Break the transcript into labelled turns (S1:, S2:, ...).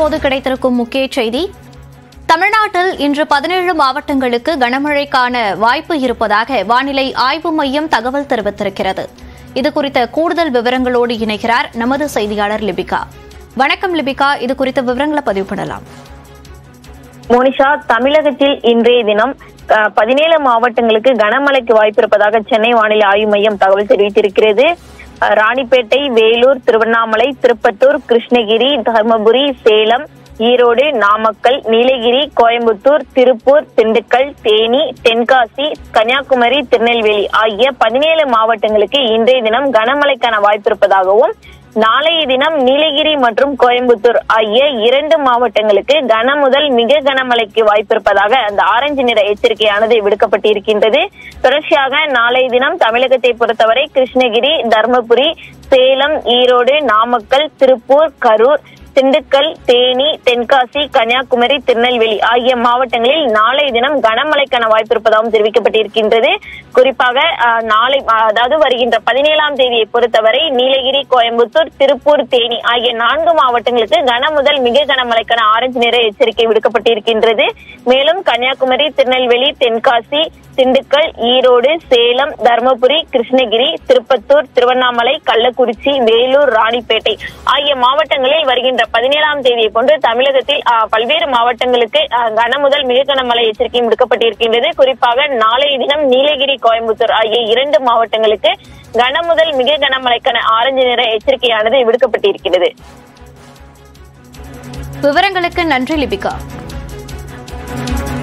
S1: தற்போது கிடைத்திருக்கும் முக்கிய செய்தி தமிழ்நாட்டில் இன்று பதினேழு மாவட்டங்களுக்கு கனமழைக்கான வாய்ப்பு இருப்பதாக வானிலை ஆய்வு மையம் தகவல் தெரிவித்திருக்கிறது இது குறித்த கூடுதல் விவரங்களோடு இணைகிறார் நமது செய்தியாளர் லிபிகா வணக்கம் லிபிகா இது குறித்த விவரங்களை பதிவு பண்ணலாம்
S2: மோனிஷா தமிழகத்தில் இன்றைய தினம் அஹ், பதினேழு மாவட்டங்களுக்கு கனமழைக்கு வாய்ப்பு இருப்பதாக சென்னை வானிலை ஆய்வு மையம் தகவல் தெரிவித்திருக்கிறது அஹ், ராணிப்பேட்டை வேலூர் திருவண்ணாமலை திருப்பத்தூர் கிருஷ்ணகிரி தருமபுரி சேலம் ஈரோடு நாமக்கல் நீலகிரி கோயம்புத்தூர் திருப்பூர் திண்டுக்கல் தேனி தென்காசி கன்னியாகுமரி திருநெல்வேலி ஆகிய பதினேழு மாவட்டங்களுக்கு இன்றைய தினம் கனமழைக்கான வாய்ப்பு இருப்பதாகவும் நாளைய தினம் நீலகிரி மற்றும் கோயம்புத்தூர் ஆகிய இரண்டு மாவட்டங்களுக்கு கன முதல் மிக கனமழைக்கு வாய்ப்பிருப்பதாக அந்த ஆரஞ்சு நிற எச்சரிக்கையானது விடுக்கப்பட்டிருக்கின்றது தொடர்ச்சியாக நாளைய தினம் தமிழகத்தை பொறுத்தவரை கிருஷ்ணகிரி தர்மபுரி சேலம் ஈரோடு நாமக்கல் திருப்பூர் கரூர் திண்டுக்கல் தேனி தென்காசி கன்னியாகுமரி திருநெல்வேலி ஆகிய மாவட்டங்களில் நாளை தினம் கனமழைக்கான வாய்ப்பு இருப்பதாகவும் தெரிவிக்கப்பட்டிருக்கின்றது குறிப்பாக அஹ், நாளை அஹ், அதாவது வருகின்ற பதினேழாம் தேதியை பொறுத்தவரை நீலகிரி கோயம்புத்தூர் திருப்பூர் தேனி ஆகிய நான்கு மாவட்டங்களுக்கு கன முதல் மிக கனமழைக்கான ஆரஞ்சு நிற எச்சரிக்கை விடுக்கப்பட்டிருக்கின்றது மேலும் கன்னியாகுமரி திருநெல்வேலி தென்காசி திண்டுக்கல் ஈரோடு சேலம் தருமபுரி கிருஷ்ணகிரி திருப்பத்தூர் திருவண்ணாமலை கள்ளக்குறிச்சி வேலூர் ராணிப்பேட்டை ஆகிய மாவட்டங்களில் வருகின்ற பதினேழாம் தேதியை போன்று தமிழகத்தில் ஆஹ், பல்வேறு மாவட்டங்களுக்கு ஆஹ், கன முதல் மிக கனமழை எச்சரிக்கையும் விடுக்கப்பட்டிருக்கின்றது குறிப்பாக நாளைய தினம் நீலகிரி கோயம்புத்தூர் ஆகிய இரண்டு மாவட்டங்களுக்கு கன முதல் மிக கனமழைக்கான ஆரஞ்சு நிற எச்சரிக்கையானது விடுக்கப்பட்டிருக்கிறது
S1: விவரங்களுக்கு நன்றி லிபிகா